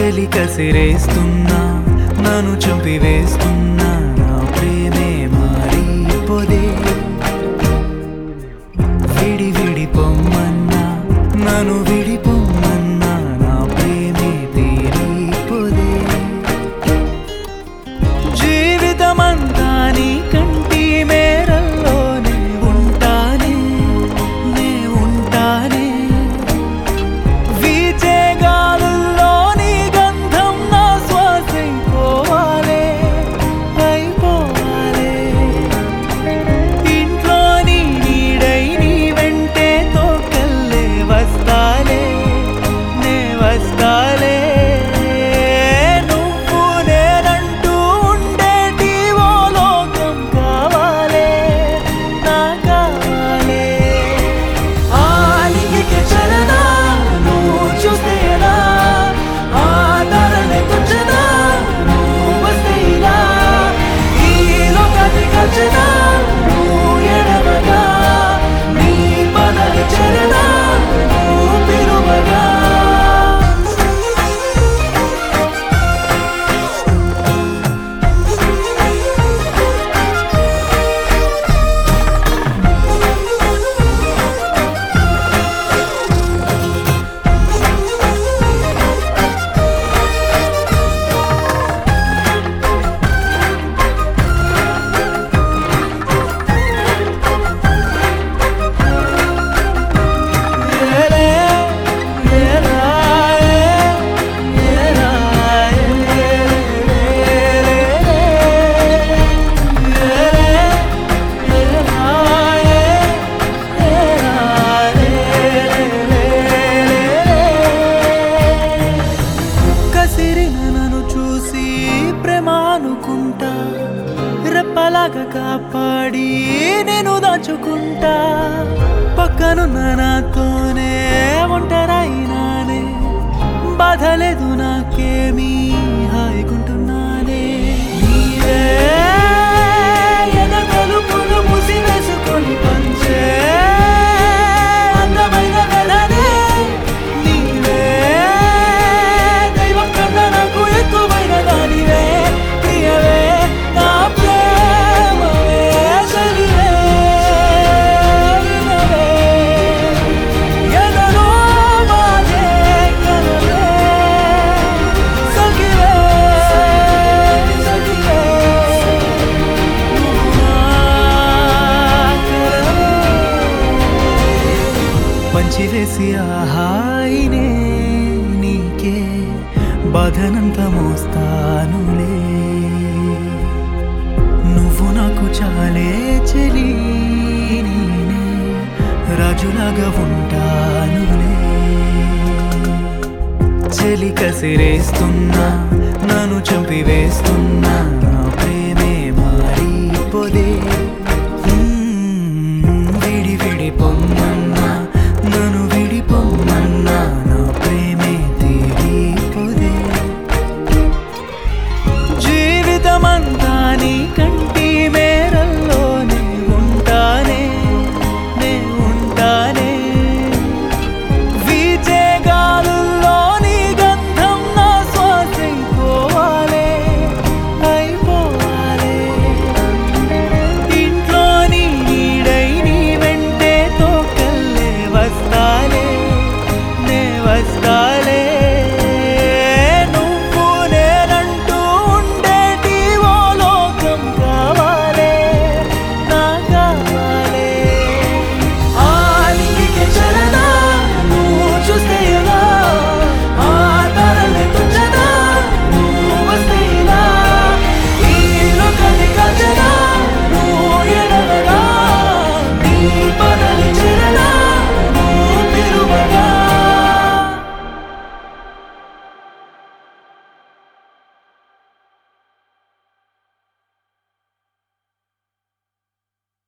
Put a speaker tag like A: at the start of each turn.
A: చలి కసిరేస్తున్నా నన్ను చంపివేస్తున్నా నా ప్రేమే మారిపోదే విడి విడి పొమ్మన్నా నన్ను విడిపోమ్మన్నా నా ప్రేమే తీరిపోదే జీవితమంతా నీ కంటి మేరల్లోనే ఉంటానే నే ఉంటానే వీచే గాలుల్లో నీ గంధం నా శ్వాసైపోవాలే అయిపోవాలే ఇంట్లో నీ నీడై నీ వెంటే తోకల్లే వస్తాలే నే వస్తాలే నువ్వు నేనంటూ ఉండేటి ఓ లోకం కావాలే నా కావాలే ఆలింగికి చలనా నువ్వు చూస్తేనా ఆదరణే కొంచెనా నువ్వు వస్తేలా ఈ లోకాన్ని కల్చనా నువ్వు ఎడమగా నీ పదవి చరణా నువ్వు పిలువగా కసిరిన నన్ను చూసి ప్రేమ అనుకుంటా రెప్పలాగా కాపాడి నేను దాచుకుంటా పక్కనున్న నాతోనే ఒంటరైనానే బాధ లేదు నాకేమీ హాయిగుంటున్నానే నీవే ఎద తలుపులు మూసివేసుకొని పంచే అందమైన వెలనే నీవే దైవం కన్నా నాకు ఎక్కువైన దానివే ప్రియవే నా ప్రేమవే చలివే వినవే ఎదలో మాదే కలవే సఖివే సఖివే నువ్వు నా కలవే పంచివేసి ఆహాయినే నీకే బాధనంత మోస్తానులే నువ్వు నాకు చాలే చెలి నేనే రాజులాగా ఉంటానులే చెలి కసిరేస్తున్నా నన్ను చంపివేస్తున్నా నా ప్రేమే మారిపోదే